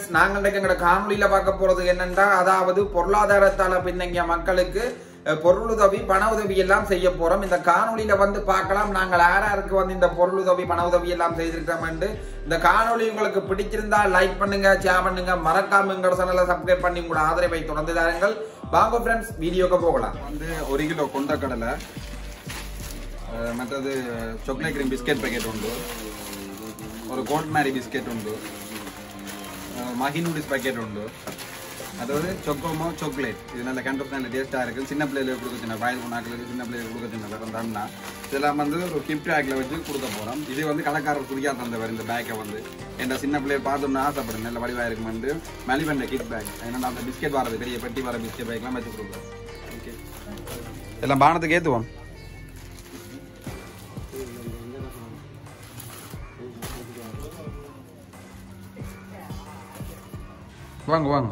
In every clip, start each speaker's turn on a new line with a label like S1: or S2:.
S1: Friends நாங்கள் இன்றைக்கு எங்களோட காணொலியில பார்க்க போறது என்னன்னா அதாவது பொருளாதாரத்தால பின்னங்கிய மக்களுக்கு அஹ், பொருளுதவி பண உதவி எல்லாம் செய்ய போறோம் இந்த காணொலியில வந்து பார்க்கலாம் நாங்கள் யார் யாருக்கு வந்து இந்த பொருளுதவி பண உதவி எல்லாம் செய்திருக்கிறோம் என்று இந்த காணொலி உங்களுக்கு பிடிச்சிருந்தா லைக் பண்ணுங்க ஷேர் பண்ணுங்க மறக்காம எங்களோட சேனலை சப்ஸ்கிரைப் பண்ணி உங்களோட ஆதரவை தொடர்ந்து தாருங்கள் வாங்க ஃப்ரெண்ட்ஸ் வீடியோக்கு போகலாம்
S2: வந்து ஒரு கிலோ கொண்டக்கடலை அஹ் மற்றது சாக்லேட் கிரீம் பிஸ்கெட் பேக்கெட் உண்டு ஒரு கோல்ட் மேரி பிஸ்கெட் உண்டு அஹ் மகி நூடில்ஸ் பேக்கெட் உண்டு அதாவது சொக்கோமோ சாக்லேட் இது நல்ல கண்டோஸ் நல்ல டேஸ்ட்டாக இருக்குது சின்ன பிள்ளைகளுக்கு கொடுக்க சின்ன வயது குணாக்களுக்கு சின்ன பிள்ளைகளுக்கு கொடுக்க சின்ன வேறு தண்ணா இதெல்லாம் வந்து ஒரு கிஃப்ட் பேக்கில் வச்சு கொடுக்க போகிறோம் இது வந்து கடைக்காரர் குறியா தந்தவர் இந்த பேக்கை வந்து என் சின்ன பிள்ளைய பார்த்தோம்னா ஆசைப்படுறேன் நல்ல வடிவாக இருக்கும் வந்து மலிவண்ட கிஃப்ட் பேக் ஏன்னா அந்த பிஸ்கெட் வரது பெரிய பெட்டி வர பிஸ்கெட் பேக்லாம் வச்சு கொடுக்குறோம் ஓகே எல்லாம் பானத்துக்கு ஏற்றுவோம் வாங்க வாங்க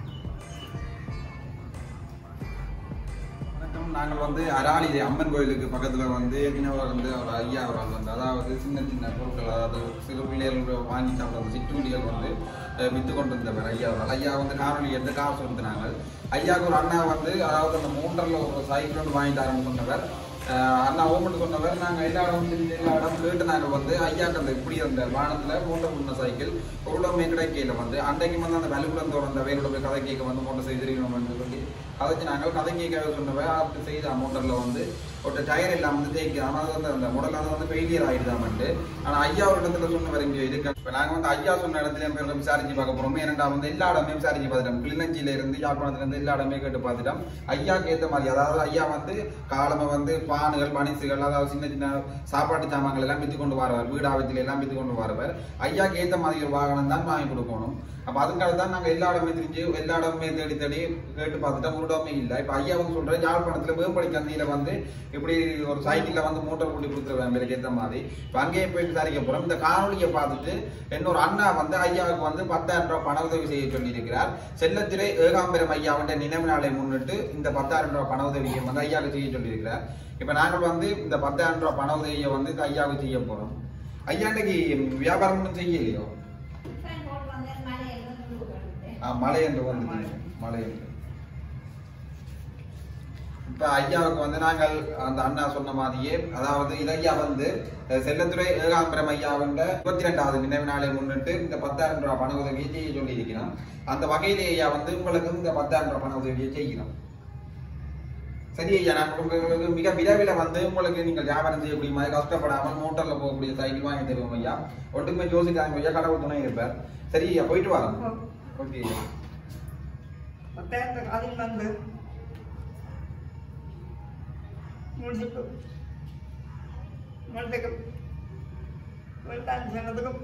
S2: வணக்கம் நாங்கள் வந்து அராளி அம்மன் கோயிலுக்கு பக்கத்துல வந்து ஏற்கனவே வந்து ஒரு ஐயா அவர்கள் வந்து அதாவது சின்ன சின்ன பொருட்கள் அதாவது சிறு பிள்ளைகள் வாங்கி சாப்பிட்ற சிற்றுண்டிகள் வந்து அஹ், வித்து கொண்டு இருந்தவர் ஐயா அவர்கள் ஐயா வந்து காணொலி எடுத்து காசு கொடுத்தாங்க ஐயாவுக்கு ஒரு அண்ணா வந்து அதாவது அந்த மூன்றரில் ஒரு சைக்கிள் ஒன்று வாங்கி தரேன்னு சொன்னவர் அஹ், அண்ணா ஓமட்டு சொன்னவர் நாங்கள் எல்லா இடம் தெரிஞ்ச எல்லா இடம் கேட்டு நாங்கள் வந்து ஐயாக்கு அந்த இப்படி அந்த வானத்தில் மூட்டை முன்ன சைக்கிள் பொருளுமே கிடைக்கையில் வந்து அன்றைக்கு வந்து அந்த வலுக்குலம் தோற வேலோட போய் கதை கேட்க வந்து மூட்டை செய்திருக்கணும்னு சொல்லி கதைச்சு நாங்கள் கதை கேட்க சொன்னவ அப்படி செய்த மோட்டரில் வந்து ஒரு டயர் எல்லாம் வந்து தேய்க்கு ஆனால் வந்து அந்த முடலாத வந்து ஃபெயிலியர் ஆகிடுதாமட்டு ஆனால் ஐயா ஒரு இடத்துல சொன்னவர் இங்கே இருக்கு இப்போ நாங்கள் வந்து ஐயா சொன்ன இடத்துல என் பேரில் விசாரிச்சு பார்க்க போகிறோம் ஏன்னா வந்து எல்லா இடமே விசாரிச்சு பார்த்துட்டோம் கிளிநொச்சியில இருந்து யாழ்ப்பாணத்துல இருந்து எல்லா இடமே கேட்டு பார்த்துட்டோம் ஐயாக்கு ஏற்ற மாதிரி அதாவது ஐயா வந்து காலமை வந்து பானுகள் பனிசுகள் அதாவது சின்ன சின்ன சாப்பாட்டு சாமான்கள் எல்லாம் வித்து கொண்டு வரவர் வீடாவத்தில் எல்லாம் வித்து கொண்டு வரவர் ஐயாக்கு ஏற்ற மாதிரி ஒரு வாகனம் தான் வாங்கி கொடுக்கணும் அப்ப அதுக்காக தான் நாங்க எல்லா இடமே தெரிஞ்சு எல்லா இடமே தேடி தேடி கேட்டு பார்த்துட்டோம் ஒரு இடமே இல்லை இப்ப ஐயா வந்து சொல்றேன் யாழ்ப்பாணத்துல வேம்படி சந்தையில வந்து இப்படி ஒரு சைக்கிள்ல வந்து மூட்டை கூட்டி கொடுத்துருவேன் விலைக்கு ஏற்ற மாதிரி இப்ப அங்கேயே போய் விசாரிக்க போறோம் இந்த காணொலியை பார்த்துட்டு இன்னொரு அண்ணா வந்து ஐயாவுக்கு வந்து பத்தாயிரம் ரூபாய் பண உதவி செய்ய சொல்லியிருக்கிறார் செல்லத்திலே ஏகாம்பரம் ஐயாவுடைய நினைவு நாளை முன்னிட்டு இந்த பத்தாயிரம் ரூபாய் பண உதவியை வந்து ஐயாவுக்கு செய்ய சொல்லியிருக்கிறார் இப்ப நாங்கள் வந்து இந்த பத்தாயிரம் ரூபாய் பண உதவியை வந்து இந்த ஐயாவுக்கு செய்ய போறோம் ஐயா இன்னைக்கு வியாபாரம் ஒண்ணும் செய்யலையோ ஆ, மழை என்று வந்து மழை என்று இப்ப ஐயாவுக்கு வந்து நாங்கள் அந்த அண்ணா சொன்ன மாதிரியே அதாவது இதையா வந்து அஹ், செல்லத்துறை ஏகாம்பரம் ஐயாவின் இருபத்தி ரெண்டாவது நினைவு நாளை முன்னிட்டு இந்த பத்தாயிரம் ரூபாய் பண உதவியை செய்ய சொல்லி இருக்கிறோம் அந்த வகையிலே ஐயா வந்து உங்களுக்கு இந்த பத்தாயிரம் ரூபாய் பண உதவியை செய்யணும் சரி ஐயா நான் உங்களுக்கு மிக விரைவில் வந்து உங்களுக்கு நீங்கள் வியாபாரம் செய்யக்கூடிய மாதிரி கஷ்டப்படாமல் மோட்டர்ல போகக்கூடிய சைக்கிள் வாங்கி தருவோம் ஐயா ஒட்டுமே யோசிக்காங்க ஐயா கடவுள் துணை இருப்பார் சரி ஐயா போயிட்டு வாங்க ஓகே
S3: பத்தாயிரத்துக்கு அதில் வந்து முடிச்சுட்டு முடிச்சுக்கு வெள்ளாண்டு சொன்னதுக்கும்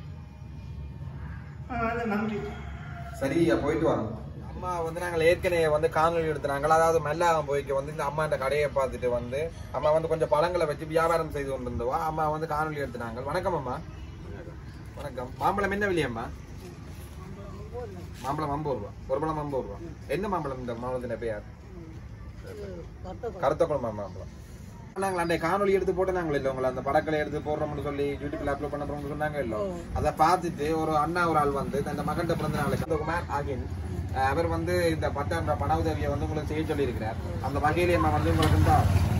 S3: அது நன்றி
S1: சரி ஐயா போயிட்டு வரோம் அம்மா வந்து நாங்கள் ஏற்கனவே வந்து காணொலி எடுத்துனாங்க அதாவது மெல்லாகம் போய்க்கு வந்து இந்த அம்மாண்ட கடையை பார்த்துட்டு வந்து அம்மா வந்து கொஞ்சம் பழங்களை வச்சு வியாபாரம் செய்து கொண்டு இருந்தவா அம்மா வந்து காணொலி எடுத்துனாங்க வணக்கம் அம்மா வணக்கம் மாம்பழம் என்ன விலையம்மா மாம்பழம் ஐம்பது ரூபா ஒரு பழம் ஐம்பது ரூபா என்ன மாம்பழம் இந்த மாம்பழத்தின் பெயர் கருத்த குழம்பு மாம்பழம் நாங்கள் அன்றைய காணொலி எடுத்து போட்டு நாங்கள் இல்லை உங்களை அந்த படங்களை எடுத்து போடுறோம்னு சொல்லி யூடியூப்ல அப்லோட் பண்ண போறோம்னு சொன்னாங்க இல்லை அதை பார்த்துட்டு ஒரு அண்ணா ஒரு ஆள் வந்து அந்த மகன்கிட்ட பிறந்த நாளுக்கு குமார் ஆகின் அஹ் அவர் வந்து இந்த பத்தாயிரம் ரூபாய் பண உதவியை வந்து உங்களுக்கு செய்ய சொல்லி இருக்கிறார் அந்த வகையிலே அம்மா வந்து உங்களுக்கு இருந்தா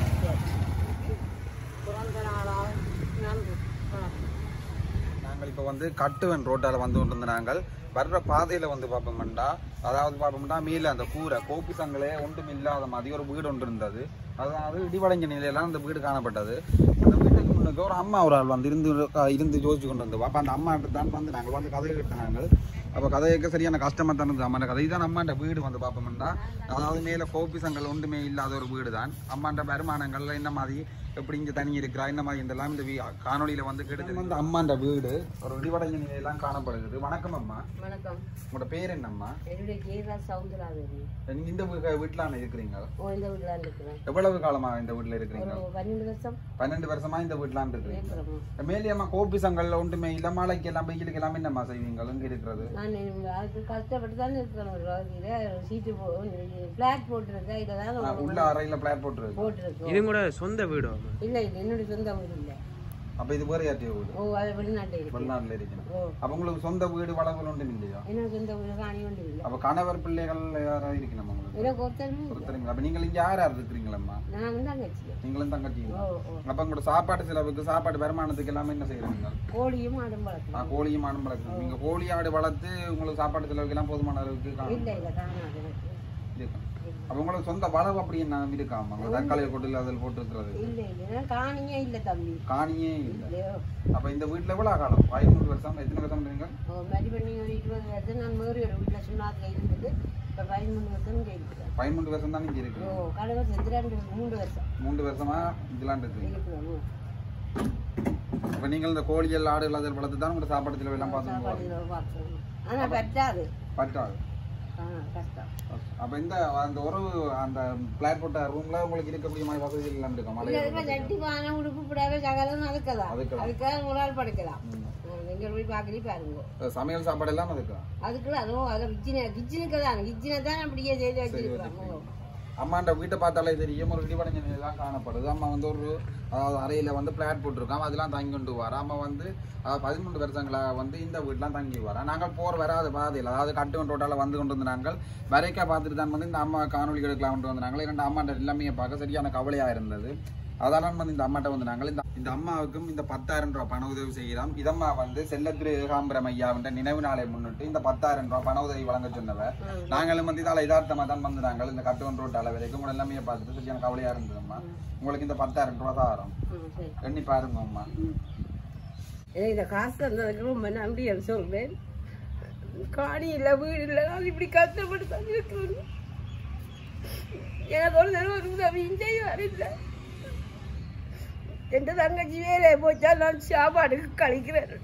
S1: நாங்கள் இப்போ வந்து கட்டுவன் ரோட்டால வந்து கொண்டு நாங்கள் வர்ற பாதையில வந்து பார்ப்போம்டா அதாவது பார்ப்போம்டா மேல அந்த கூரை கோப்பி சங்களே ஒன்றும் இல்லாத மாதிரி ஒரு வீடு ஒன்று இருந்தது அதாவது இடிவடைஞ்ச நிலையெல்லாம் அந்த வீடு காணப்பட்டது அந்த வீட்டுக்கு முன்னுக்கு ஒரு அம்மா ஒரு ஆள் வந்து இருந்து இருந்து யோசிச்சு கொண்டு வந்தோம் அப்போ அந்த அம்மா தான் வந்து நாங்கள் வந்து கதையை எடுத்தாங்க அப்போ கதையக்க சரியான கஷ்டமா தான் இருந்தது அம்மாண்ட கதை தான் அம்மாண்ட வீடு வந்து பார்ப்போம்டா அதாவது மேல கோப்பி சங்கல் ஒன்றுமே இல்லாத ஒரு வீடு தான் அம்மாண்ட வருமானங்கள் என்ன மாதிரி எப்படி இங்க தனி இருக்கிறா என்ன மாதிரி இதெல்லாம் இந்த வி- காணொளியில வந்து கெடுத்து வந்து அம்மாண்ட வீடு ஒரு இடிவடைஞ்ச நிலையெல்லாம் காணப்படுகிறது வணக்கம் அம்மா
S4: வணக்கம்
S1: உங்களோட பேர் என்னம்மா
S4: என்னுடைய ஜெயதா சவுந்தராதேவி
S1: நீங்க இந்த வீ- வீட்டுல இருக்கிறீங்க
S4: ஓ இந்த வீட்டில் இருக்கிறேன்
S1: எவ்வளவு காலமா இந்த வீட்டுல இருக்கிறீங்க
S4: ஒரு பன்னெண்டு வருஷம்
S1: பன்னெண்டு வருஷமா இந்த வீட்டுல இருக்கிறீங்க
S4: இருக்கிறோம்
S1: மேலியம்மா கோப்பி சங்கல்ல ஒன்றுமே இல்ல மழைக்கு எல்லாம் வெயிலுக்கு எல்லாம் என்னம்மா செய்வீங்க இங்க இருக்கிறது
S4: நான் அதுக்கு கஷ்டப்பட்டு தான் இருக்கிறேன் ஒரு வகையில் சீட்டு போ ஃப்ளாட் போட்டிருக்கேன் இதை
S1: ஆ,
S4: தான்
S1: உள்ள அறையில பிளாட் போட்டுருக்கு
S4: போட்டிருக்கோம்
S5: இது கூட சொந்த வீடு
S4: இல்லை இல்லை என்னுடைய சொந்த வீடு இல்லை
S1: அப்ப இது வேற யார்ட்டையோ வீடு
S4: ஓ அது வெளிநாட்டில் இருக்கு
S1: வெளிநாட்டுல இருக்கணும்
S4: ஓ
S1: அப்ப உங்களுக்கு சொந்த வீடு வளங்கள் ஒன்றும் இல்லையா
S4: எனக்கு இந்த வீடு காணி ஒன்றும் இல்லை
S1: அப்ப கணவர் பிள்ளைகள் யாராவது இருக்கணும் உங்களுக்கு
S4: எனக்கு ஒருத்தருமே இல்லை.
S1: ஒருத்தருங்க அப்ப நீங்கள் இங்க யார் யார் இருக்கிறீங்களம்மா
S4: நான் வந்து தங்கச்சி
S1: நீங்களும் தங்கச்சிங்க
S4: ஓ ஓ
S1: அப்ப உங்களோட சாப்பாடு செலவுக்கு சாப்பாடு வருமானத்துக்கு எல்லாமே என்ன செய்யறீங்க
S4: கோழியும் ஆடும் வளர்க்கலாம்
S1: ஆ, கோழியும் ஆடும் வளர்க்குறீங்க நீங்க கோழி ஆடு வளர்த்து உங்களுக்கு சாப்பாடு செலவுக்கு எல்லாம் போதுமான அளவுக்கு காணும்
S4: இல்லை இல்லை காணாது எனக்கு
S1: இருக்கும் அப்ப உங்களுக்கு சொந்த வளவு அப்படி என்ன இருக்காம உங்களுக்கு தக்காளி கொட்டில் அதில் போட்டு இருக்கிறது
S4: இல்லை இல்லை நான் காணியே இல்லை தம்பி
S1: காணியே இல்லை
S4: இல்லையோ
S1: அப்ப இந்த வீட்டுல எவ்வளவு காலம் பதிமூணு வருஷம் எத்தனை வருஷம் நீங்க
S4: ஓ மாதிரி பண்ணி ஒரு இருபது வருஷம் நான் வேறு ஒரு வீட்டில் சுண்ணாத்தில் இருந்தது இப்போ பதிமூணு வருஷம் இங்கே இருக்கிறேன்
S1: பதிமூணு வருஷம் தான் இங்க இருக்கு
S4: ஓ கடவுள் செஞ்சு ரெண்டு மூணு வருஷம்
S1: மூன்று வருஷமா இதெல்லாம் இருக்கு
S4: இருக்கிறோம்
S1: இப்ப நீங்கள் இந்த கோழிகள் ஆடுகள் அதில் வளர்த்து தான் உங்களோட சாப்பாடு செலவு எல்லாம் பார்த்து
S4: சாப்பாடு பார்க்கணும் ஆனால் பറ്റാது
S1: பற்றாது
S4: ஆ கஷ்டம்
S1: அப்ப இந்த அந்த ஒரு அந்த பிளாட் போட்ட ரூம்ல உங்களுக்கு இருக்கக்கூடிய மாதிரி வசதிகள் எல்லாம் இருக்கும் மழை
S4: இல்லை இதுமாதிரி சட்டி பானை உடுப்பு புடவை சகலம் அதுக்குதான்
S1: அதுக்குதான்.
S4: அதுக்காக ஒரு ஆள் படுக்கலாம் நீங்கள் போய் பார்க்கறீ பாருங்க
S1: சமையல் சாப்பாடு எல்லாம் அதுக்கு
S4: அதுக்குள்ள அதுவும் அது கிச்சனை கிச்சனுக்கு தான் கிச்சனை தான் அப்படியே செய்து வச்சிருக்காங்க
S1: அம்மாண்ட வீட்டை பார்த்தாலே தெரியும் ஒரு இடிபடைஞ்ச நிலையெல்லாம் காணப்படுது அம்மா வந்து ஒரு அதாவது அறையில வந்து பிளாட் போட்டிருக்கோம் அதெல்லாம் தங்கி கொண்டு வர அம்மா வந்து அதாவது பதிமூன்று வருஷங்களா வந்து இந்த வீட்டுலாம் தங்கி வர நாங்கள் போர் வராத பாதையில் அதாவது கட்டு ரோட்டால வந்து கொண்டு வந்து நாங்கள் வரைக்க பார்த்துட்டு தான் வந்து இந்த அம்மா காணொலி எடுக்கலாம் கொண்டு வந்து நாங்கள் இரண்டு அம்மாண்ட எல்லாமே பார்க்க சரியான கவலையா இருந்தது அதெல்லாம் வந்து இந்த அம்மாட்ட வந்து நாங்கள் இந்த இந்த அம்மாவுக்கும் இந்த பத்தாயிரம் ரூபாய் பண உதவி செய்கிறோம் இதம்மா வந்து செல்லத்துறை ஏகாம்பரம் ஐயாவின் நினைவு நாளை முன்னிட்டு இந்த பத்தாயிரம் ரூபாய் பண உதவி வழங்க சொன்னவர் நாங்களும் வந்து இதால யதார்த்தமா தான் வந்து நாங்கள் இந்த கட்டுவன் ரோட் அளவு வரைக்கும் கூட எல்லாமே பார்த்துட்டு சரியான கவலையா இருந்ததும்மா உங்களுக்கு இந்த பத்தாயிரம் ரூபாய் தான் வரும்
S4: ம் சரி
S1: எண்ணி பாருங்க அம்மா
S4: எனக்கு இந்த காசு தந்ததுக்கு ரொம்ப நன்றி என்று சொல்றேன் காணி இல்லை வீடு இல்லை நான் இப்படி கஷ்டப்பட்டு தான் இருக்கிறேன் எனக்கு ஒரு தடவை ஒரு உதவியும் செய்வார் இல்லை எந்த தங்கச்சி வேலையை போச்சா நான் சாப்பாடுக்கு கழிக்கிறேன்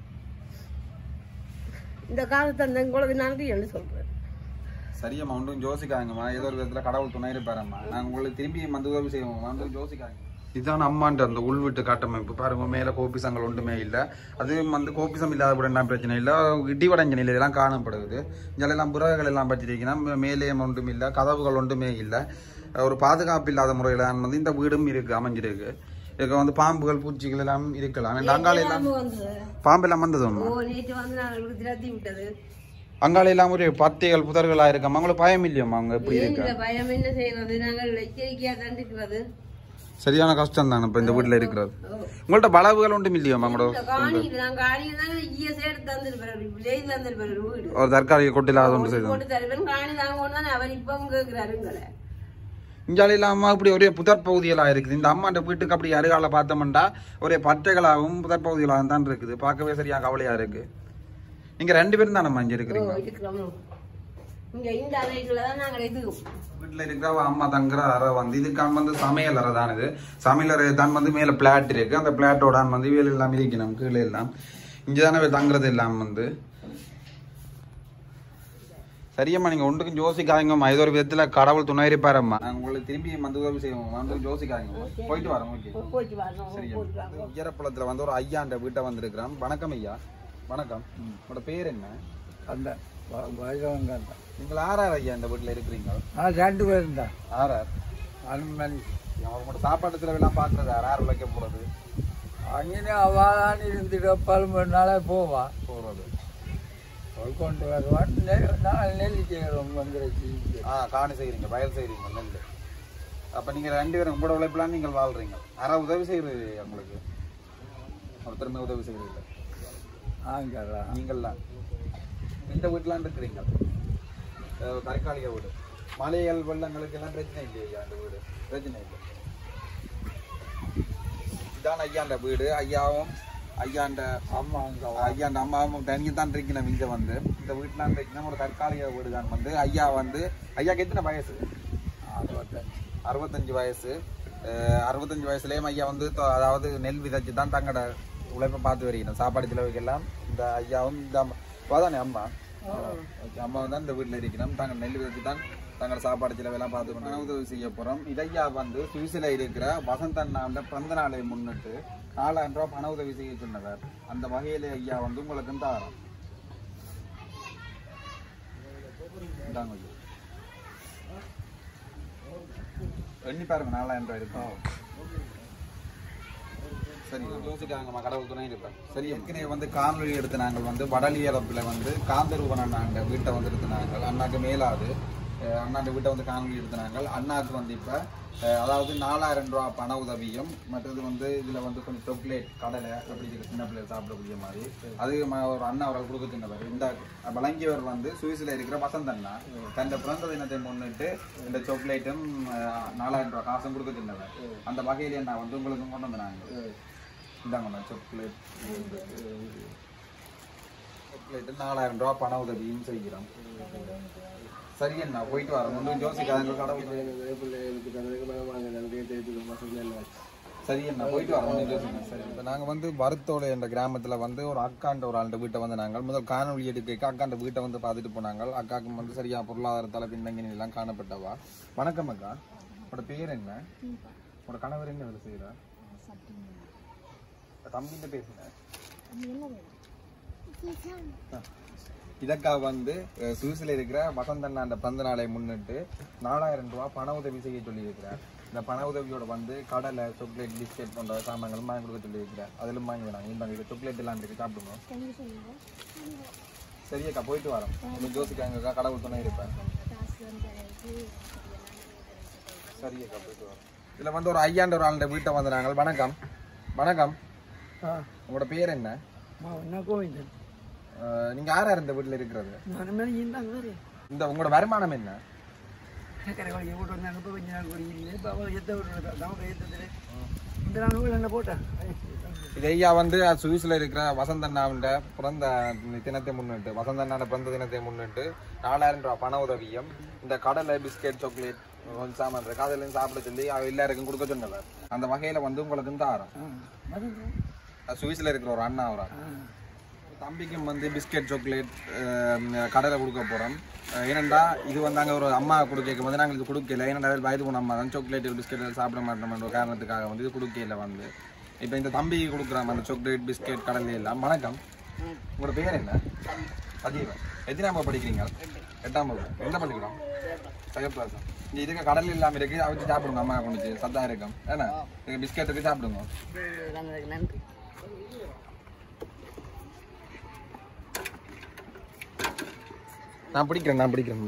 S4: இந்த காசு தந்த உங்களுக்கு நன்றி என்று சொல்றேன்
S1: சரியம்மா ஒன்றும் யோசிக்காங்கம்மா ஏதோ ஒரு விதத்துல கடவுள் துணை இருப்பாரம்மா நாங்கள் உங்களுக்கு திரும்பி வந்து உதவி செய்வோம் வந்து யோசிக்காங்க இதுதான் அம்மாண்ட அந்த உள்வீட்டு கட்டமைப்பு பாருங்க மேல கோபிசங்கள் ஒன்றுமே இல்லை அது வந்து கோபிசம் இல்லாத கூட என்ன பிரச்சனை இல்லை இடிவடைஞ்ச நிலை இதெல்லாம் காணப்படுது இதெல்லாம் புறகுகள் எல்லாம் பற்றிருக்கீங்கன்னா மேலே ஒன்றும் இல்லை கதவுகள் ஒன்றுமே இல்லை ஒரு பாதுகாப்பு இல்லாத முறையில் தான் வந்து இந்த வீடும் இருக்கு அமைஞ்சிருக்கு இதுக்கு வந்து பாம்புகள் பூச்சிகள் எல்லாம் இருக்கலாம் இந்த அங்காள எல்லாம்
S4: வந்து
S1: பாம்பு எல்லாம் வந்தது
S4: ஓ நேற்று வந்து நான் திரத்தி விட்டது
S1: அங்காள எல்லாம் ஒரு பத்திகள் புதர்களா இருக்காம அவங்களுக்கு பயம் இல்லையம்மா அவங்க எப்படி
S4: ஏன்
S1: இருக்கு
S4: இந்த பயம் என்ன செய்வது நாங்கள் எச்சரிக்கையா தண்டிக்கிறது
S1: சரியான கஷ்டம் தான் இப்ப இந்த வீட்டுல இருக்கிறது உங்கள்ட்ட பலவுகள் ஒன்றும் இல்லையாம்மா உங்களோட
S4: இந்த காணி நான் காணியை தான் ஈஎஸ் எடுத்து தந்திருப்பாரு செய்து தந்திருப்பாரு வீடு
S1: ஒரு தற்காலிக கொட்டிலாத ஒன்று செய்தோம்
S4: போட்டு தருவேன் காணி தாங்க தானே அவர் இப்பவும் கேட்கிறாருங்களே
S1: இஞ்சால இல்லாம இப்படி ஒரே புதர் பகுதிகளா இருக்குது இந்த அம்மாண்ட வீட்டுக்கு அப்படி அருகால பார்த்தோம்னா ஒரே பட்டைகளாகவும் புதர் பகுதிகளாகவும் தான் இருக்குது பார்க்கவே சரியா கவலையா இருக்கு நீங்க ரெண்டு பேரும் தானே இங்க
S4: ஓ
S1: இருக்கிறீங்க
S4: இருக்கிறோம் இங்க இந்த அறைக்குள்ள தான் நாங்கள் இது
S1: வீட்டுல இருக்கிற அம்மா தங்குற அறை வந்து இதுக்கான வந்து சமையல் அறை தான் இது சமையல் அறை தான் வந்து மேல பிளாட் இருக்கு அந்த பிளாட்டோட வந்து வேலை எல்லாம் இருக்கணும் கீழே எல்லாம் இங்க தானே தங்குறது எல்லாம் வந்து சரியம்மா நீங்க ஒன்றுக்கும் யோசிக்காதீங்கம்மா ஏதோ ஒரு விதத்துல கடவுள் துணை இருப்பாரம்மா நாங்க உங்களுக்கு திரும்பி வந்து உதவி செய்வோம் வந்து யோசிக்காதீங்க போயிட்டு வரோம் ஓகே
S4: போயிட்டு வரணும்
S1: சரியா
S4: போயிட்டு வாங்க
S1: உயரப்புலத்துல வந்து ஒரு ஐயாண்ட வீட்டை வந்திருக்கிறோம் வணக்கம் ஐயா வணக்கம் உங்களோட பேர் என்ன
S3: அந்த வயதவங்க
S1: நீங்கள் ஆறார் ஐயா இந்த வீட்டுல இருக்கிறீங்க
S3: நான் ரெண்டு பேரும் தான்
S1: ஆறார்
S3: அனுமதி
S1: அவங்களோட சாப்பாட்டு செலவெல்லாம் பார்க்கறது யார் யார் உழைக்க போறது
S3: அங்கே அவாதான் இருந்துட்டு பதிமூணு நாளே போவா
S1: போறது
S3: அவள் கொண்டு வருவான் நெ- நாலு நெல் செய்கிறோம் வந்துருச்சு
S1: ஆ காணி செய்றீங்க வயல் செய்றீங்க நெல் அப்ப நீங்க ரெண்டு பேரும் உங்களோட உழைப்பெல்லாம் நீங்கள் வாழ்றீங்க யாரா உதவி செய்யறது உங்களுக்கு ஒருத்தருமே உதவி செய்யறது
S3: ஆங்கிறா
S1: நீங்கள்லாம் இந்த வீட்டுலாம் இருக்கிறீங்க அஹ் தற்காலிக வீடு மலைகள் வெள்ளங்களுக்கு எல்லாம் பிரச்சனை இல்லையா அந்த வீடு பிரச்சனை இல்லை இதான் ஐயாண்ட வீடு ஐயாவும் ஐயாண்ட
S3: அம்மா அங்கே
S1: ஐயாண்ட அம்மாவும் தனியாக தான் இருக்கணும் இங்க வந்து இந்த வீட்டுலாம் இருக்கணும் ஒரு தற்காலிக வீடு தான் வந்து ஐயா வந்து ஐயாக்கு எத்தனை வயசு
S3: அறுபத்தஞ்சு
S1: அறுபத்தஞ்சு வயசு அஹ் அறுபத்தஞ்சு வயசுலயும் ஐயா வந்து தொ- அதாவது நெல் விதைச்சு தான் தங்களோட உழைப்பை பார்த்து வருகிறோம் சாப்பாடு செலவுக்கெல்லாம் இந்த ஐயாவும் இந்த அம்மா அதானே அம்மா ஓகே, அம்மா தான் இந்த வீட்டில் இருக்கிறோம் தாங்கள் நெல் விதைச்சு தான் தங்களோட சாப்பாடு செலவெல்லாம் பார்த்து கொண்டு உதவி செய்ய போகிறோம் இதையா வந்து சுவிஸில் இருக்கிற வசந்தன் நாள பிறந்த நாளை முன்னிட்டு நாலாயிரம் ரூபாய் பண உதவி செய்ய சொன்னவர் அந்த வகையில ஐயா வந்து உங்களுக்கு தாரம் இந்தாங்க ஐயா. எண்ணி பாருங்க நாலாயிரம் ரூபாய் இருக்கும் சரி யோசிக்காங்கம்மா கடவுள் துணை இருப்பேன் சரி ஏற்கனவே வந்து காணொலி எடுத்த நாங்கள் வந்து வடலியரப்பில் வந்து காந்தரூபன் அண்ணாண்ட வீட்டை வந்து எடுத்த நாங்கள் அண்ணாக்கு மேலாது அஹ் அண்ணாண்ட வீட்டை வந்து காணொலி எடுத்த நாங்கள் அண்ணாக்கு வந்து இப்போ அதாவது நாலாயிரம் ரூபா பண உதவியும் மற்றது வந்து இதில் வந்து கொஞ்சம் சாக்லேட் கடலை அப்படி இருக்கிற சின்ன பிள்ளைகள் சாப்பிடக்கூடிய மாதிரி அது ம- ஒரு அண்ணா அவர்கள் கொடுக்க சின்னவர் இந்த வழங்கியவர் வந்து சுவிஸில் இருக்கிற வசந்த் அண்ணா தன் பிறந்த தினத்தை முன்னிட்டு இந்த சாக்லேட்டும் அஹ், நாலாயிரம் ரூபா காசும் கொடுக்க சின்னவர் அந்த வகையிலே நான் வந்து உங்களுக்கு கொண்டு வந்தாங்க இந்தாங்கண்ணா சாக்லேட் சாக்லேட்டு நாலாயிரம் ரூபா பண உதவியும் செய்கிறோம் சரி அண்ணா போயிட்டு வரோம் ஒன்றும் யோசிக்காத கடவுள்
S3: பிள்ளைகளுக்கு தங்களுக்கு மேலே வாங்க நன்றியை தெரிவித்துக்கணும் வசதி எல்லாம்
S1: சரி அண்ணா போயிட்டு வரோம் ஒன்றும் யோசிக்கல சரி இப்போ நாங்கள் வந்து வருத்தோலை என்ற கிராமத்தில் வந்து ஒரு அக்காண்ட ஒரு ஆள்கிட்ட வீட்டை வந்து நாங்கள் முதல் காணொலி எடுக்க அக்காண்ட வீட்டை வந்து பார்த்துட்டு போனாங்க அக்காவுக்கு வந்து சரியா பொருளாதாரத்தால் பின்னங்கி எல்லாம் காணப்பட்டவா வணக்கம் அக்கா உங்களோட பேர் என்ன உங்களோட கணவர் என்ன வேலை செய்கிறார் தம்பிகிட்ட பேசுங்க இதக்கா வந்து அஹ், சுவிஸ்ல இருக்கிற வசந்தண்ணா அந்த பிறந்த நாளை முன்னிட்டு நாலாயிரம் ரூபாய் பண உதவி செய்ய சொல்லியிருக்கிறார் இந்த பண உதவியோட வந்து கடலை சாக்லேட் பிஸ்கெட் போன்ற சாமான்களும் வாங்கி கொடுக்க சொல்லியிருக்கிறார் அதிலும் வாங்கி வேணாங்க இந்த இது சாக்லேட் எல்லாம் இருக்கு சாப்பிடுங்க சரியக்கா போயிட்டு வரோம் உங்களுக்கு யோசிக்காங்கக்கா கடவுள் துணை இருப்பேன் சரியக்கா போயிட்டு வரோம் இதுல வந்து ஒரு ஐயாண்ட ஒரு ஆளுடைய வீட்டை வந்து நாங்கள் வணக்கம் வணக்கம் உங்களோட பேர் என்ன
S3: என்ன கோவிந்தன்
S1: அஹ், நீங்க யார் யார் இந்த வீட்டுல இருக்கிறது
S3: நான் மேலே இருந்தாங்க வேறு
S1: இந்த உங்களோட வருமானம் என்ன
S3: சக்கரை வழியை போட்டு வந்தாங்க இப்போ கொஞ்ச நாள் குடி இல்லை இப்போ அவன் எத்த விட்டு நமக்கு ஏற்றதில்லை இந்த நாள் வீடு என்ன போட்டேன்
S1: இது ஐயா வந்து சுவிஸ்ல இருக்கிற வசந்தண்ணாவின் பிறந்த தினத்தை முன்னிட்டு வசந்தண்ணாவோட பிறந்த தினத்தை முன்னிட்டு நாலாயிரம் ரூபாய் பண உதவியும் இந்த கடலை பிஸ்கெட் சாக்லேட் கொஞ்சம் சாமான் இருக்கு அதுல சாப்பிட சொல்லி அவ எல்லாருக்கும் கொடுக்க சொன்னவர் அந்த வகையில வந்து உங்களுக்கு இந்த ஆரம் சுவிஸ்ல இருக்கிற ஒரு அண்ணா ஒரு தம்பிக்கும் வந்து பிஸ்கெட் சாக்லேட் கடையில் கொடுக்க போகிறோம் ஏனெண்டா இது வந்து அங்கே ஒரு அம்மா கொடுக்க வந்து நாங்கள் இது கொடுக்கல ஏன்னா அவர் வயது போன அம்மா தான் சாக்லேட் பிஸ்கெட் சாப்பிட மாட்டோம்ன்ற ஒரு காரணத்துக்காக வந்து இது கொடுக்கல வந்து இப்போ இந்த தம்பி கொடுக்குறாங்க அந்த சாக்லேட் பிஸ்கெட் கடலை எல்லாம் வணக்கம் உங்களோட பேர் என்ன சதீவன் எத்தனாம் வகுப்பு படிக்கிறீங்க எட்டாம் வகுப்பு என்ன படிக்கிறோம் சகப்பிராசம் இங்கே இருக்க கடல் இல்லாமல் இருக்கு அதை வச்சு சாப்பிடுங்க அம்மா கொண்டு சத்தா இருக்கும் ஏன்னா இது பிஸ்கெட் இருக்கு சாப்பிடுங்க
S4: நன்றி
S1: நான் பிடிக்கிறேன் நான் பிடிக்கிறேன்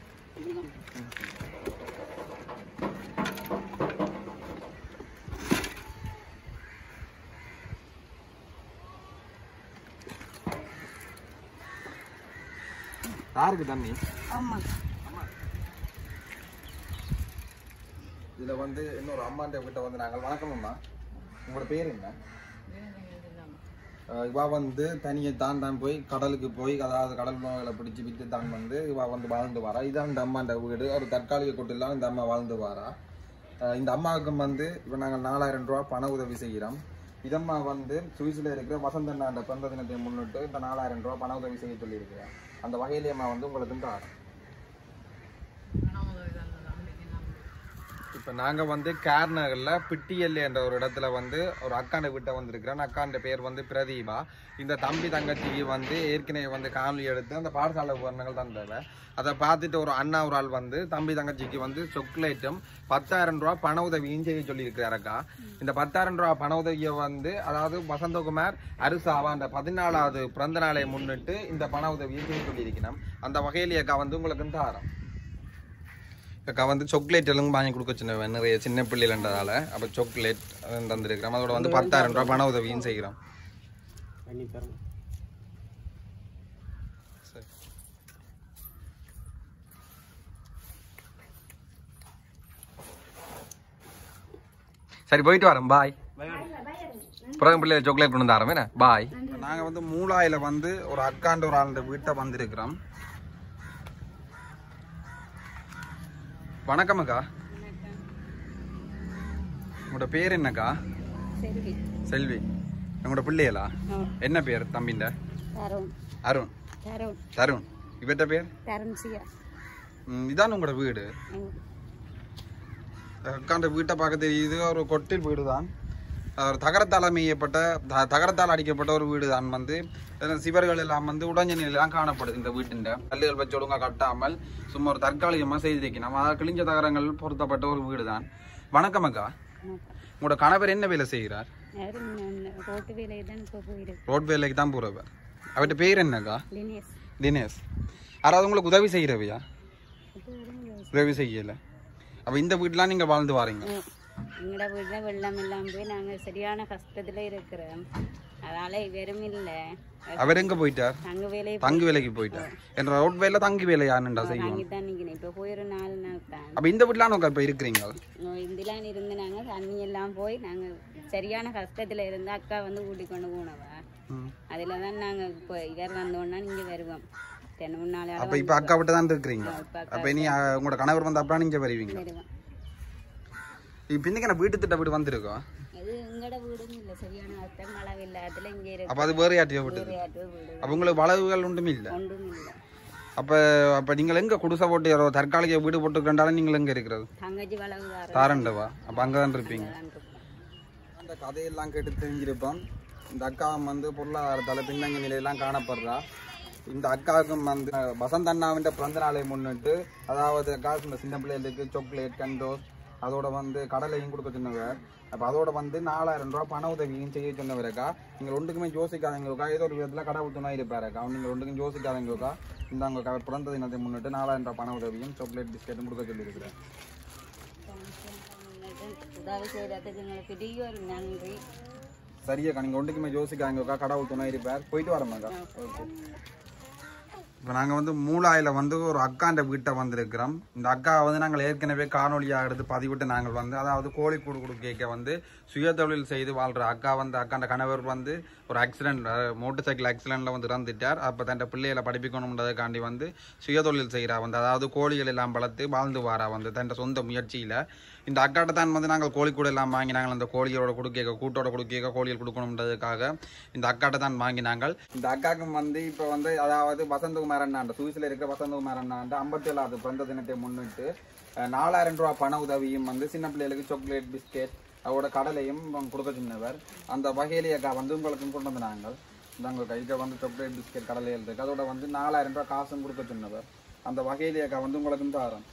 S1: யாருக்கு தண்ணி
S4: ஆமா
S1: இதுல வந்து இன்னொரு அம்மாண்ட கிட்ட வந்து நாங்கள் வணக்கம் அம்மா உங்களோட பேர் என்ன அஹ் இவா வந்து தனியை தான் தான் போய் கடலுக்கு போய் அதாவது கடல் உணவுகளை பிடிச்சி வித்து தான் வந்து இவா வந்து வாழ்ந்து வரா இதான் இந்த அம்மாண்ட வீடு ஒரு தற்காலிக கொட்டிலாம் இந்த அம்மா வாழ்ந்து வரா அஹ் இந்த அம்மாவுக்கும் வந்து இப்போ நாங்கள் நாலாயிரம் ரூபா பண உதவி செய்கிறோம் இதம்மா வந்து சுவிஸில் இருக்கிற வசந்தண்ணாண்ட பிறந்த தினத்தை முன்னிட்டு இந்த நாலாயிரம் ரூபா பண உதவி செய்ய சொல்லியிருக்கிறேன் அந்த வகையிலே அம்மா வந்து உங்களுக்கு இந்த ஆரம் இப்போ நாங்கள் வந்து கேர்நகரில் பிட்டியல் என்ற ஒரு இடத்துல வந்து ஒரு அக்காண்ட வீட்டை வந்திருக்கிறேன் அக்காண்ட பேர் வந்து பிரதீபா இந்த தம்பி தங்கச்சிக்கு வந்து ஏற்கனவே வந்து காணொலி எடுத்து அந்த பாடசாலை உபகரணங்கள் தந்தவ அதை பார்த்துட்டு ஒரு அண்ணா ஒரு ஆள் வந்து தம்பி தங்கச்சிக்கு வந்து சாக்லேட்டும் பத்தாயிரம் ரூபா பண உதவியும் செய்ய சொல்லியிருக்கிறார் அக்கா இந்த பத்தாயிரம் ரூபா பண உதவியை வந்து அதாவது வசந்தகுமார் அரிசாவா அந்த பதினாலாவது பிறந்த நாளை முன்னிட்டு இந்த பண உதவியை செய்ய சொல்லியிருக்கிறோம் அந்த வகையிலே அக்கா வந்து உங்களுக்கு இந்த ஆரம் அக்கா வந்து சாக்லேட் எல்லாம் வாங்கி கொடுக்க சின்ன நிறைய சின்ன பிள்ளைலன்றதால அப்போ சாக்லேட் தந்துருக்கிறோம் அதோட வந்து பத்தாயிரம் ரூபாய் பண உதவியும் செய்கிறோம் சரி. சரி போயிட்டு வரோம் பாய் பிறகு பிள்ளைய சாக்லேட் கொண்டு வந்து ஆரம்பி பாய் நாங்கள் வந்து மூலாயில வந்து ஒரு அக்காண்ட ஒரு ஆளுடைய வீட்டை வந்திருக்கிறோம் வணக்கம் அக்கா உங்களோட பேர் என்னக்கா
S4: சரி
S1: செல்வி உங்களோட பிள்ளைகளா என்ன பேர் தம்பிண்ட
S4: தரும்
S1: அருண்
S4: தரும்
S1: தருண் இவர்கிட்ட பேர்
S4: தரும் சியா
S1: ம், இதான் உங்களோட வீடு அக்காண்ட வீட்டை பார்க்க தெரியுது ஒரு கொட்டில் வீடு தான் ஒரு தகரத்தால் அமையப்பட்ட த- தகரத்தால் அடிக்கப்பட்ட ஒரு வீடு தான் வந்து இதுல சிவர்கள் எல்லாம் வந்து உடஞ்ச நிலையெல்லாம் காணப்படுது இந்த வீட்டின் கல்லுகள் வச்சு ஒழுங்கா கட்டாமல் சும்மா ஒரு தற்காலிகமாக செய்து வைக்கணும் அதாவது கிழிஞ்ச தகரங்கள் பொருத்தப்பட்ட ஒரு வீடு தான் வணக்கம் அக்கா உங்களோட கணவர் என்ன வேலை செய்கிறார்
S5: யாரும் ரோட்டு வேலையை தான் இப்போ போயிருக்கு
S1: ரோட் வேலைக்கு தான் போறவர் அவர்கிட்ட பேர் என்னக்கா
S5: தினேஷ்
S1: தினேஷ் யாராவது உங்களுக்கு உதவி செய்கிறவையா
S5: இது வரும்
S1: உதவி செய்யல அப்ப இந்த வீட்டுலாம் நீங்க வாழ்ந்து வாரீங்க
S5: எங்களோட வீட்டில் வெள்ளம் இல்லாமல் போய் நாங்கள் சரியான கஷ்டத்தில் இருக்கிறோம் அதனால வெறும் இல்லை
S1: அவர் எங்க போயிட்டார்
S5: தங்க வேலையை
S1: தங்கி வேலைக்கு போயிட்டார் என்ற ரோட் வேலை தங்கி வேலை யாருண்டா செய்யும்
S5: வாங்கி தான் நிற்கணும் இப்போ போய் ஒரு நாலு நாள் தான்
S1: அப்ப இந்த வீட்டுலாம் நோக்க இப்ப இருக்கிறீங்க
S5: இந்திலான் இருந்து நாங்கள் தண்ணி எல்லாம் போய் நாங்கள் சரியான கஷ்டத்தில் இருந்து அக்கா வந்து கூட்டி கொண்டு போனவ
S1: ம்.
S5: அதில் தான் நாங்கள் இப்போ இவர் வந்தோன்னா இங்கே வருவோம் ரெண்டு மூணு நாள்
S1: அப்ப இப்ப அக்கா விட்டு தான் இருக்கிறீங்க அப்ப இனி அஹ், உங்களோட கணவர் வந்து அப்புறம் நீங்க வருவீங்க
S5: வருவோம்
S1: இப்ப இன்னைக்கு நான் வீட்டு திட்ட வீடு வந்திருக்கோம்
S5: இது எங்களோட வீடும் இல்லை சரியான கஷ்டம் மழை இல்லாததுல இங்கே
S1: அப்ப
S5: இருக்கு
S1: அது வேற யார்ட்டையோ விட்டது
S5: வேறு வீடு
S1: அப்ப உங்களுக்கு வளவுகள் ஒன்றும் இல்ல
S5: ஒன்றும் இல்லை
S1: அப்ப அப்ப நீங்கள் எங்க குடிசை போட்டு யாரோ தற்காலிக வீடு போட்டுக்கிட்டாலும் நீங்கள் எங்க இருக்கிறது
S5: தங்கச்சி வளவுதாரம்
S1: தாரண்டவா அப்ப அங்கதான் இருப்பீங்க
S5: தான் இருக்கும்
S1: அந்த கதையெல்லாம் கேட்டு தெரிஞ்சிருப்போம் இந்த அக்கா வந்து பொருளாதாரத்தால பின்னங்கி நிலையெல்லாம் காணப்படுறா இந்த அக்காவுக்கும் வந்து அஹ், வசந்த் அண்ணாவின் பிறந்த நாளை முன்னிட்டு அதாவது அக்கா இந்த சின்ன பிள்ளைகளுக்கு சாக்லேட் கண்டோஸ் அதோட வந்து கடலையும் கொடுக்க சொன்னவர் அப்ப அதோட வந்து நாலாயிரம் ரூபாய் பண உதவியும் செய்ய சொன்னவரக்கா நீங்க ரெண்டுக்குமே யோசிக்காதீங்கக்கா ஏதோ ஒரு விதத்துல கடவுள் துணை இருப்பாருக்கா நீங்க ரெண்டுக்கும் யோசிக்காதீங்கக்கா இந்த அவங்க பிறந்த தினத்தை முன்னிட்டு நாலாயிரம் ரூபாய் பண உதவியும் சாக்லேட் பிஸ்கெட்டும் கொடுக்க சொல்லியிருக்கிறேன்
S5: உதவி செய்கிறதுக்கு எங்களுக்கு பெரிய ஒரு நன்றி
S1: சரியாக்கா நீங்கள் ஒன்றுக்குமே யோசிக்காங்கக்கா கடவுள் துணை இருப்பார் போயிட்டு வரமாக்கா இப்போ நாங்கள் வந்து மூலாயில் வந்து ஒரு அக்காண்ட வீட்டை வந்திருக்கிறோம் இந்த அக்கா வந்து நாங்கள் ஏற்கனவே காணொலியாக எடுத்து பதிவிட்டு நாங்கள் வந்து அதாவது கோழி கூடு கூடு கேட்க வந்து சுயதொழில் செய்து வாழ்கிற அக்கா வந்து அக்காண்ட கணவர் வந்து ஒரு ஆக்சிடென்ட் மோட்டர் சைக்கிள் ஆக்சிடென்ட்ல வந்து இறந்துட்டார் அப்போ தன் பிள்ளைகளை படிப்பிக்கணுன்றதுக்காண்டி வந்து சுயதொழில் செய்கிறா வந்து அதாவது கோழிகள் எல்லாம் வளர்த்து வாழ்ந்து வாரா வந்து தன் சொந்த முயற்சியில் இந்த அக்காட்ட தான் வந்து நாங்கள் கோழி கூட எல்லாம் வாங்கி நாங்கள் அந்த கோழிகளோட கொடுக்க கூட்டோட கொடுக்க கோழிகள் கொடுக்கணுன்றதுக்காக இந்த அக்காட்ட தான் வாங்கினாங்கள் இந்த அக்காக்கு வந்து இப்போ வந்து அதாவது வசந்தகுமார் அண்ணாண்ட சுவிஸில் இருக்கிற வசந்தகுமார் அண்ணாண்ட ஐம்பத்தி ஏழாவது பிறந்த தினத்தை முன்னிட்டு அஹ், நாலாயிரம் ரூபாய் பண உதவியும் வந்து சின்ன பிள்ளைகளுக்கு சாக்லேட் பிஸ்கெட் அதோட கடலையும் கொடுக்க சொன்னவர் அந்த வகையிலேயே அக்கா வந்து உங்களுக்கு கொண்டு வந்து நாங்கள் நாங்கள் கைக்கு வந்து சாக்லேட் பிஸ்கெட் கடலைகள் இருக்கு அதோட வந்து நாலாயிரம் ரூபாய் காசும் கொடுக்க சொன்னவர் அந்த வகையிலேயே அக்கா வந்து உங்களுக்கு தாரோம்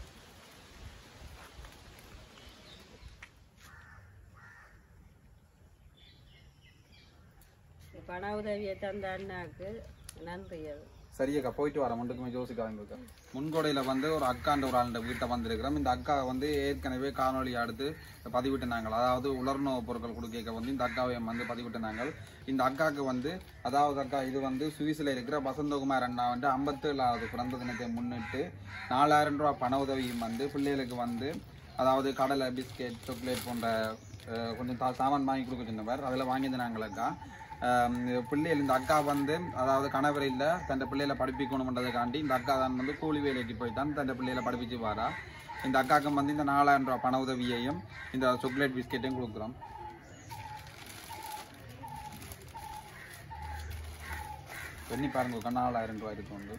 S4: பண உதவியை தந்த அண்ணாக்கு நன்றி அது
S1: சரியக்கா போயிட்டு வரேன் ஒன்றுக்குமே யோசிக்காதீங்கக்கா முன்கொடையில் வந்து ஒரு அக்காண்ட ஒரு ஆளுண்ட வீட்டை வந்திருக்கிறோம் இந்த அக்கா வந்து ஏற்கனவே காணொலி அடுத்து பதிவிட்டு நாங்கள் அதாவது உலர்ணவு பொருட்கள் கொடுக்க வந்து இந்த அக்காவை வந்து பதிவிட்டு நாங்கள் இந்த அக்காவுக்கு வந்து அதாவது அக்கா இது வந்து சுவிஸில் இருக்கிற வசந்தகுமார் அண்ணா வந்து ஐம்பத்தேழாவது பிறந்த தினத்தை முன்னிட்டு நாலாயிரம் ரூபா பண உதவியும் வந்து பிள்ளைகளுக்கு வந்து அதாவது கடலை பிஸ்கெட் சாக்லேட் போன்ற அஹ், கொஞ்சம் தா சாமான் வாங்கி கொடுக்க சொன்னவர் அதில் வாங்கியது நாங்களக்கா ஆம், பிள்ளைகள் இந்த அக்கா வந்து அதாவது கணவர் இல்லை தன் பிள்ளைகளை படிப்பிக்கணுன்றதுக்காண்டி இந்த அக்கா தான் வந்து கூலி வேலைக்கு போய் தான் தன் பிள்ளைகளை படிப்பிச்சு வாரா இந்த அக்காவுக்கு வந்து இந்த நாலாயிரம் ரூபாய் பண உதவியையும் இந்த சாக்லேட் பிஸ்கெட்டையும் கொடுக்குறோம் எண்ணி பாருங்க நாலாயிரம் ரூபாய் இருக்கு உண்டு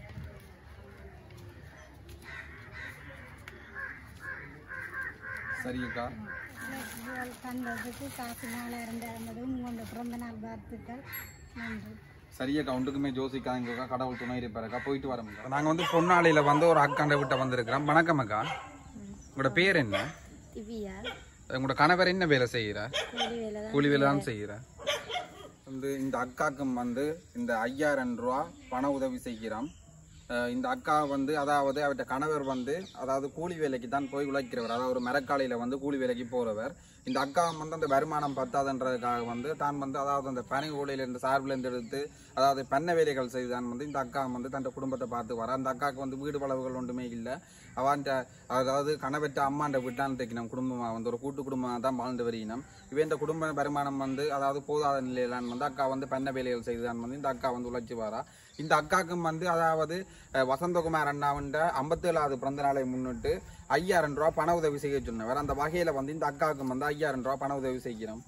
S1: சரியக்கா
S5: தந்ததுக்கு காசு நாலாயிரம் தந்ததும் உங்களோட பிறந்த நாள் வாழ்த்துக்கள் நன்றி
S1: சரியாக்கா ஒன்றுக்குமே ஜோசிக்காங்க கடவுள் துணை இருப்பாருக்கா போயிட்டு வர முடியும் நாங்கள் வந்து பொன்னாளியில வந்து ஒரு அக்காண்ட விட்ட வந்திருக்கிறோம் வணக்கம் அக்கா உங்களோட பேர் என்ன
S5: திவ்யா
S1: உங்களோட கணவர் என்ன வேலை செய்கிறார்
S5: கூலி வேலை தான்
S1: கூலி வேலை தான் செய்கிறார் வந்து இந்த அக்காக்கும் வந்து இந்த ஐயாயிரம் ரூபா பண உதவி செய்கிறோம் அஹ் இந்த அக்கா வந்து அதாவது அவர்கிட்ட கணவர் வந்து அதாவது கூலி வேலைக்கு தான் போய் உழைக்கிறவர் அதாவது ஒரு மரக்காலையில் வந்து கூலி வேலைக்கு போகிறவர் இந்த அக்கா வந்து அந்த வருமானம் பத்தாதுன்றதுக்காக வந்து தான் வந்து அதாவது அந்த பனை ஓலையிலேருந்து சார்பிலேருந்து எடுத்து அதாவது பண்ண வேலைகள் செய்து தான் வந்து இந்த அக்கா வந்து தன் குடும்பத்தை பார்த்து வர அந்த அக்காவுக்கு வந்து வீடு வளவுகள் ஒன்றுமே இல்லை அவன்கிட்ட அதாவது கணவற்ற அம்மாண்ட வீட்டான் தைக்கணும் குடும்பமாக வந்து ஒரு கூட்டு குடும்பமாக தான் வாழ்ந்து வருகினோம் இவன் இந்த குடும்ப வருமானம் வந்து அதாவது போதாத நிலையிலான் வந்து அக்கா வந்து பண்ண வேலைகள் செய்து தான் வந்து இந்த அக்கா வந்து உழைச்சி வரா இந்த அக்காவுக்கும் வந்து அதாவது அஹ், வசந்தகுமார் அண்ணாவுண்ட ஐம்பத்தேழாவது பிறந்த நாளை முன்னிட்டு ஐயாயிரம் ரூபா பண உதவி செய்ய சொன்னவர் அந்த வகையில வந்து இந்த அக்காவுக்கும் வந்து ஐயாயிரம் ரூபா பண உதவி செய்கிறோம்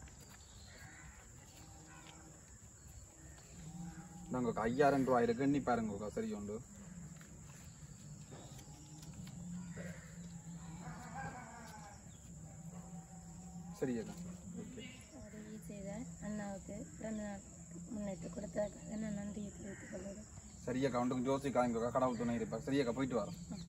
S1: நாங்கள் ஐயாயிரம் ரூபா இருக்கு எண்ணி பாருங்க சரி உண்டு சரியா ஓகே
S5: உதவி செய்த அண்ணாவுக்கு பிறந்த நாள் முன்னிட்டு கொடுத்ததுக்காக நான் நன்றியை தெரிவித்துக் கொள்கிறேன்
S1: சரியா கவுண்டுக்கு ஜோசிக்காங்க கடவுள் துணை இருப்பார் சரியாக்கா போயிட்டு வரோம்